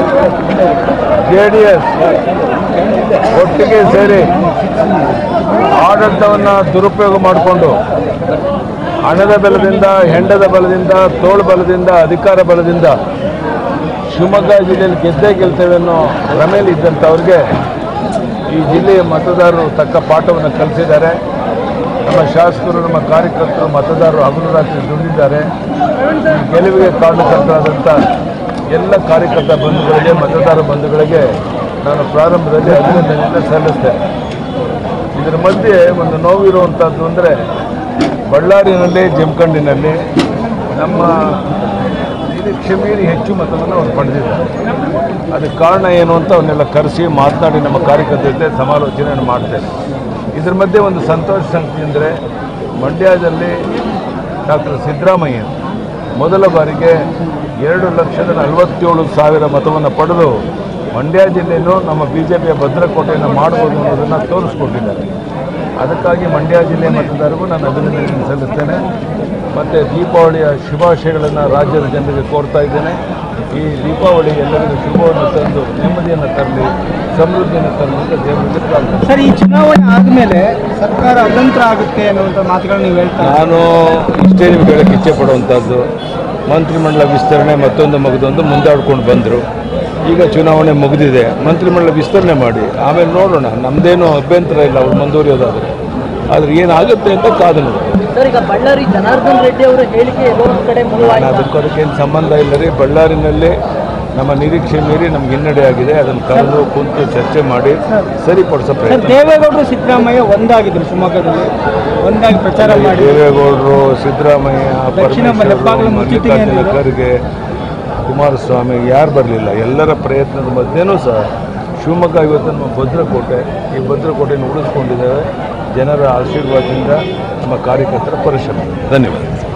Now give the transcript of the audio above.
J D S ಒಟ್ಟಿಗೆ ಸೇರಿ ಆಡಳಿತವನ್ನು ದುರುಪಯೋಗ ಮಾಡಿಕೊಂಡು ಹಣದ ಬಲದಿಂದ ಹೆಂಡದ ಬಲದಿಂದ ತೋಳು ಬಲದಿಂದ ಅಧಿಕಾರ ಬಲದಿಂದ ಶಿವಮೊಗ್ಗ ಜಿಲ್ಲೆಯಲ್ಲಿ ಗೆದ್ದೇ ಗೆಲ್ತೇವೆ ಅನ್ನೋ ಭ್ರಮೆಯಲ್ಲಿ ಇದ್ದಂಥವ್ರಿಗೆ ಈ ಜಿಲ್ಲೆಯ ಮತದಾರರು ತಕ್ಕ ಪಾಠವನ್ನು ಕಲಿಸಿದ್ದಾರೆ ನಮ್ಮ ಶಾಸಕರು ನಮ್ಮ ಕಾರ್ಯಕರ್ತರು ಮತದಾರರು ಹಗಲು ರಾತ್ರಿ ದುಡಿದಿದ್ದಾರೆ ಈ ಗೆಲುವಿಗೆ ಕಾರಣಕರ್ತರಾದಂಥ ಎಲ್ಲ ಕಾರ್ಯಕರ್ತ ಬಂಧುಗಳಿಗೆ ಮತದಾರ ಬಂಧುಗಳಿಗೆ ನಾನು ಪ್ರಾರಂಭದಲ್ಲಿ ಅಭಿನಂದನೆಯನ್ನು ಸಲ್ಲಿಸ್ತೇನೆ ಇದರ ಮಧ್ಯೆ ಒಂದು ನೋವಿರುವಂಥದ್ದು ಅಂದರೆ ಬಳ್ಳಾರಿನಲ್ಲಿ ಜಮಖಂಡಿನಲ್ಲಿ ನಮ್ಮ ನಿರೀಕ್ಷೆ ಮೀರಿ ಹೆಚ್ಚು ಮತವನ್ನು ಅವ್ರು ಪಡೆದಿದ್ದಾರೆ ಅದಕ್ಕೆ ಕಾರಣ ಏನು ಅಂತ ಅವನ್ನೆಲ್ಲ ಕರೆಸಿ ಮಾತನಾಡಿ ನಮ್ಮ ಕಾರ್ಯಕರ್ತರ ಜೊತೆ ಸಮಾಲೋಚನೆಯನ್ನು ಮಾಡ್ತೇನೆ ಇದರ ಮಧ್ಯೆ ಒಂದು ಸಂತೋಷ ಸಂಗತಿ ಅಂದರೆ ಮಂಡ್ಯದಲ್ಲಿ ಡಾಕ್ಟರ್ ಸಿದ್ದರಾಮಯ್ಯ ಮೊದಲ ಬಾರಿಗೆ ಎರಡು ಲಕ್ಷದ ನಲವತ್ತೇಳು ಸಾವಿರ ಮತವನ್ನು ಪಡೆದು ಮಂಡ್ಯ ಜಿಲ್ಲೆಯಲ್ಲೂ ನಮ್ಮ ಬಿ ಜೆ ಪಿಯ ಭದ್ರಕೋಟೆಯನ್ನು ಮಾಡ್ಬೋದು ಅನ್ನೋದನ್ನು ತೋರಿಸ್ಕೊಟ್ಟಿದ್ದಾರೆ ಅದಕ್ಕಾಗಿ ಮಂಡ್ಯ ಜಿಲ್ಲೆ ಮತದಾರರಿಗೂ ನಾನು ಅಭಿನಂದನೆ ಸಲ್ಲಿಸ್ತೇನೆ ಮತ್ತು ದೀಪಾವಳಿಯ ಶುಭಾಶಯಗಳನ್ನು ರಾಜ್ಯದ ಜನರಿಗೆ ಕೋರ್ತಾ ಇದ್ದೇನೆ ಈ ದೀಪಾವಳಿ ಎಲ್ಲರಿಗೂ ಶುಭವನ್ನು ತಂದು ನೆಮ್ಮದಿಯನ್ನು ತರಲಿ ಸಮೃದ್ಧಿಯನ್ನು ತರಲಿ ಅಂತ ದೇವರಿಗೆ ಪ್ರಾರ್ಥನೆ ಸರ್ ಈ ಚುನಾವಣೆ ಆದಮೇಲೆ ಸರ್ಕಾರ ಅತಂತ್ರ ಆಗುತ್ತೆ ಅನ್ನುವಂಥ ಮಾತುಗಳನ್ನ ನೀವು ಹೇಳ್ತಾ ನಾನು ಇಷ್ಟೇ ನಿಮ್ಗೆ ಹೇಳಕ್ಕೆ ಇಚ್ಛೆ ಪಡುವಂಥದ್ದು ಮಂತ್ರಿಮಂಡಲ ವಿಸ್ತರಣೆ ಮತ್ತೊಂದು ಮಗದೊಂದು ಮುಂದಾಡ್ಕೊಂಡು ಬಂದರು ಈಗ ಚುನಾವಣೆ ಮುಗಿದಿದೆ ಮಂತ್ರಿಮಂಡಲ ವಿಸ್ತರಣೆ ಮಾಡಿ ಆಮೇಲೆ ನೋಡೋಣ ನಮ್ಮದೇನು ಅಭ್ಯಂತರ ಇಲ್ಲ ಅವ್ರು ಮುಂದುವರಿಯೋದಾದರೆ ಆದರೆ ಏನಾಗುತ್ತೆ ಅಂತ ಕಾದು ನೋಡೋಣ ಸರ್ ಈಗ ಬಳ್ಳಾರಿ ಜನಾರ್ದನ್ ರೆಡ್ಡಿ ಅವರ ಹೇಳಿಕೆ ಎಲ್ಲೋ ಒಂದ್ ಕಡೆ ನಾನು ಮುಳುವಾಯ್ತಾ ಅದಕ್ಕೆ ಅದಕ್ಕೇನು ಸಂಬಂಧ ಇಲ್ಲ ರೀ ಬಳ್ಳಾರಿನಲ್ಲಿ ನಮ್ಮ ನಿರೀಕ್ಷೆ ಮೀರಿ ನಮ್ಗೆ ಹಿನ್ನಡೆ ಆಗಿದೆ ಅದನ್ನು ಕರೆದು ಕುಂತು ಚರ್ಚೆ ಮಾಡಿ ಸರಿಪಡಿಸೋ ಸರ್ ಪ್ರಯತ್ನ ದೇವೇಗೌಡರು ಸಿದ್ದರಾಮಯ್ಯ ಒಂದಾಗಿದ್ರು ಶಿವಮೊಗ್ಗದಲ್ಲಿ ಒಂದಾಗಿ ಪ್ರಚಾರ ಮಾಡಿ ದೇವೇಗೌಡರು ಸಿದ್ದರಾಮಯ್ಯ ದಕ್ಷಿಣ ಪರಮೇಶ್ವರ್, ಹೆಬ್ಬಾಗಿಲು ಮುಚ್ಚಿಟ್ಟಿಗೆ ಮಲ್ಲಿಕಾರ್ಜುನ ಏನಿದೆ? ಖರ್ಗೆ ಕುಮಾರಸ್ವಾಮಿ ಯಾರು ಬರಲಿಲ್ಲ ಎಲ್ಲರ ಪ್ರಯತ್ನದ ಮಧ್ಯೆನೂ ಸಹ ಶಿವಮೊಗ್ಗ ಇವತ್ತು ನಮ್ಮ ಭದ್ರಕೋಟೆ ಈ ಭದ್ರಕೋಟೆಯನ್ನು ಉಳಿಸ್ಕೊಂಡಿದ್ದೇವೆ ಜನರ ಆಶೀರ್ವಾದದಿಂದ ನಮ್ಮ ಕಾರ್ಯಕರ್ತರ ಪರಿಶ್ರಮ ಧನ್ಯವಾದ